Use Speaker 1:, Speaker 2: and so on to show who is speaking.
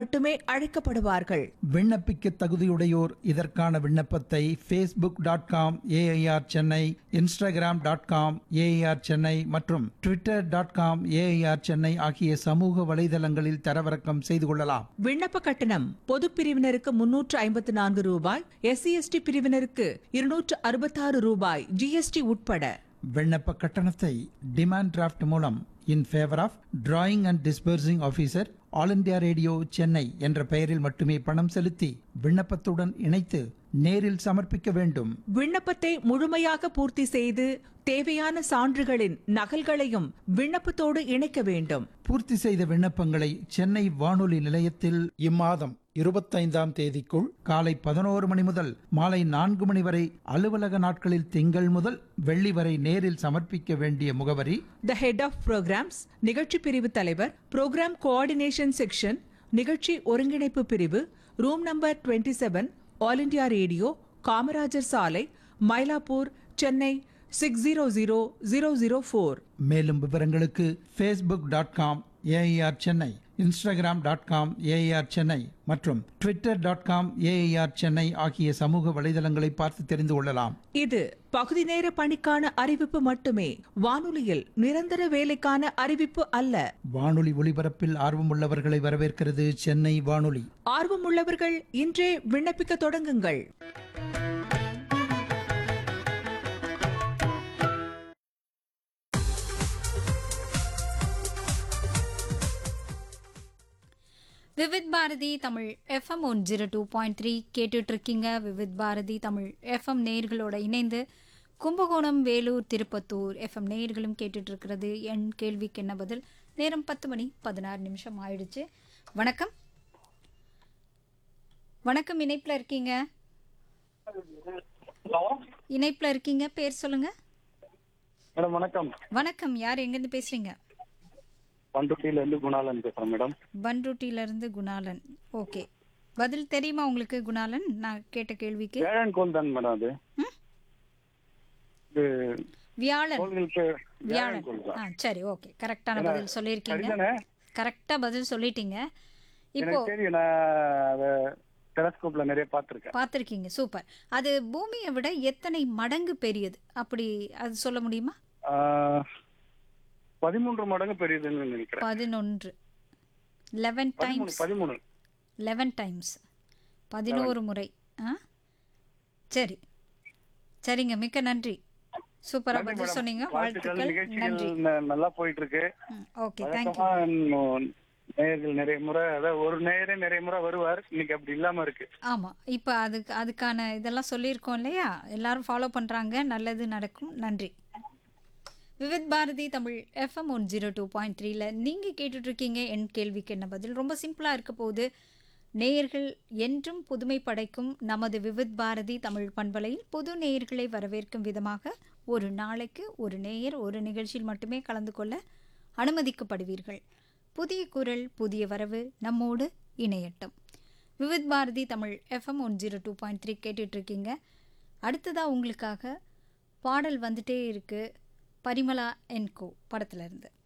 Speaker 1: மட்டுமே அழைக்கப்படுவார்கள்
Speaker 2: விண்ணப்பிக்க தகுதியுடையோர் இதற்கான விண்ணப்பத்தை Facebook dot com AIR Chennai Instagram dot com AIR Chennai மற்றும் Twitter dot com AIR Chennai ஆகிய சமூக வலைதளங்களில் தரவிறக்கம் செய்து கொள்ளலாம்
Speaker 1: விண்ணப்ப கட்டணம் பொது பிரிவினருக்கு முன்னூற்று ஐம்பத்து நான்கு ரூபாய் எஸ்சி எஸ்டி பிரிவினருக்கு இருநூற்று அறுபத்தாறு ரூபாய் ஜிஎஸ்டி உட்பட
Speaker 2: விண்ணப்ப கட்டணத்தை டிமாண்ட் டிராஃப்ட் மூலம் in favour of drawing and disbursing officer All India Radio Chennai என்ற பெயரில் மட்டுமே பணம் செலுத்தி விண்ணப்பத்துடன் இணைத்து நேரில் சமர்ப்பிக்க வேண்டும்
Speaker 1: விண்ணப்பத்தை முழுமையாக பூர்த்தி செய்து தேவையான சான்றுகளின் நகல்களையும் விண்ணப்பத்தோடு இணைக்க வேண்டும்
Speaker 2: பூர்த்தி செய்த விண்ணப்பங்களை சென்னை வானொலி நிலையத்தில் இம்மாதம் இருபத்தைந்தாம் தேதிக்குள் காலை பதினோரு மணி முதல் மாலை நான்கு மணி வரை அலுவலக நாட்களில் திங்கள் முதல் வெள்ளி வரை நேரில் சமர்ப்பிக்க வேண்டிய முகவரி
Speaker 1: த ஹெட் ஆஃப் ப்ரோக்ராம்ஸ் நிகழ்ச்சி பிரிவு தலைவர் ப்ரோக்ராம் கோஆர்டினேஷன் செக்ஷன் நிகழ்ச்சி ஒருங்கிணைப்பு பிரிவு room number 27 seven All India Radio Kamarajar சாலை Mylapore Chennai six zero zero zero zero four
Speaker 2: மேலும் விவரங்களுக்கு Facebook dot com AIR Chennai Instagram dot com AIR Chennai மற்றும் Twitter dot com AIR Chennai ஆகிய சமூக வலைதளங்களை பார்த்து தெரிந்து கொள்ளலாம்
Speaker 1: இது பகுதி நேர பணிக்கான அறிவிப்பு மட்டுமே வானொலியில் நிரந்தர வேலைக்கான அறிவிப்பு அல்ல
Speaker 2: வானொலி ஒலிபரப்பில் ஆர்வமுள்ளவர்களை வரவேற்கிறது சென்னை வானொலி
Speaker 1: ஆர்வமுள்ளவர்கள் இன்றே விண்ணப்பிக்க தொடங்குங்கள்
Speaker 3: Vividh Bharati Tamil FM one zero two point three கேட்டுட்டு இருக்கீங்க விவித் பாரதி தமிழ் எஃப்எம் நேர்களோட இணைந்து கும்பகோணம் வேலூர் திருப்பத்தூர் எஃப்எம் நேர்களும் கேட்டுட்டு இருக்கிறது என் கேள்விக்கு என்ன பதில் நேரம் பத்து மணி பதினாறு நிமிஷம் ஆயிடுச்சு வணக்கம் வணக்கம் இணைப்பில் இருக்கீங்க
Speaker 4: ஹலோ
Speaker 3: இணைப்பில் இருக்கீங்க பேர் சொல்லுங்க
Speaker 4: மேடம் வணக்கம்
Speaker 3: வணக்கம் யார் எங்கேருந்து பேசுறீங்க
Speaker 4: பண்ருட்டியில இருந்து குணாலன் பேசுறேன் மேடம்
Speaker 3: பன்ருட்டியிலிருந்து குணாலன் ஓகே பதில் தெரியுமா உங்களுக்கு குணாலன் நான் கேட்ட கேள்விக்கு
Speaker 4: வேளாண் கோல் தான் மேடம் அது
Speaker 3: ம்?
Speaker 4: இது
Speaker 3: வியாழன்
Speaker 4: கோள்களுக்கு வேளாண்
Speaker 3: வியாழன்
Speaker 4: கோள் தான்
Speaker 3: ஆ சரி ஓகே கரெக்டான பதில் சொல்லியிருக்கீங்க
Speaker 4: சரிதானே
Speaker 3: கரெக்டா பதில் சொல்லிட்டீங்க இப்போ
Speaker 4: எனக்கு தெரியும் நான் அதை டெலஸ்கோப்ல நிறைய பார்த்திருக்கேன்
Speaker 3: பார்த்துருக்கீங்க சூப்பர் அது பூமியை விட எத்தனை மடங்கு பெரியது அப்படி அது சொல்ல முடியுமா
Speaker 4: ஆஹ், பதிமூன்று மடங்கு பெரியதுன்னு நினைக்கிறேன்
Speaker 3: பதினொன்று லெவன்
Speaker 4: பதிமூணு
Speaker 3: டைம்ஸ்
Speaker 4: பதிமூணு
Speaker 3: லெவன் டைம்ஸ் பதினோரு முறை ஆ சரி சரிங்க மிக்க நன்றி சூப்பரா
Speaker 4: நன்றி
Speaker 3: பதில்
Speaker 4: மேடம்.
Speaker 3: சொன்னீங்க
Speaker 4: வாழ்த்துக்கள்
Speaker 3: வாழ்த்துக்கள்
Speaker 4: நிகழ்ச்சிகள்
Speaker 3: நன்றி
Speaker 4: ந- நல்லா போயிட்டு இருக்கு
Speaker 3: ஓகே தேங்க்யூ
Speaker 4: வழக்கமா இன்னும் நேயர்கள் நிறைய முறை அதாவது ஒரு நேயரே நிறைய முறை வருவார் இன்னைக்கு அப்படி இல்லாம இருக்கு
Speaker 3: ஆமாம் இப்போ அதுக்கு அதுக்கான இதெல்லாம் சொல்லியிருக்கோம் இல்லையா எல்லாரும் ஃபாலோ பண்ணுறாங்க நல்லது நடக்கும் நன்றி Vividh Bharati Tamil FM one zero two point த்ரீல நீங்கள் கேட்டுட்ருக்கீங்க என் கேள்விக்கு என்ன பதில் ரொம்ப சிம்பிளாக இருக்க போகுது நேயர்கள் என்றும் புதுமை படைக்கும் நமது விவித் பாரதி தமிழ் பண்பலையில் புது நேயர்களை வரவேற்கும் விதமாக ஒரு நாளைக்கு ஒரு நேயர் ஒரு நிகழ்ச்சியில் மட்டுமே கலந்து கொள்ள அனுமதிக்கப்படுவீர்கள் புதிய குரல் புதிய வரவு நம்மோடு இணையட்டும் Vividh Bharati Tamil FM one zero two point three கேட்டுட்ருக்கீங்க அடுத்ததாக உங்களுக்காக பாடல் வந்துட்டே இருக்கு பரிமலா என்கோ படத்துல இருந்து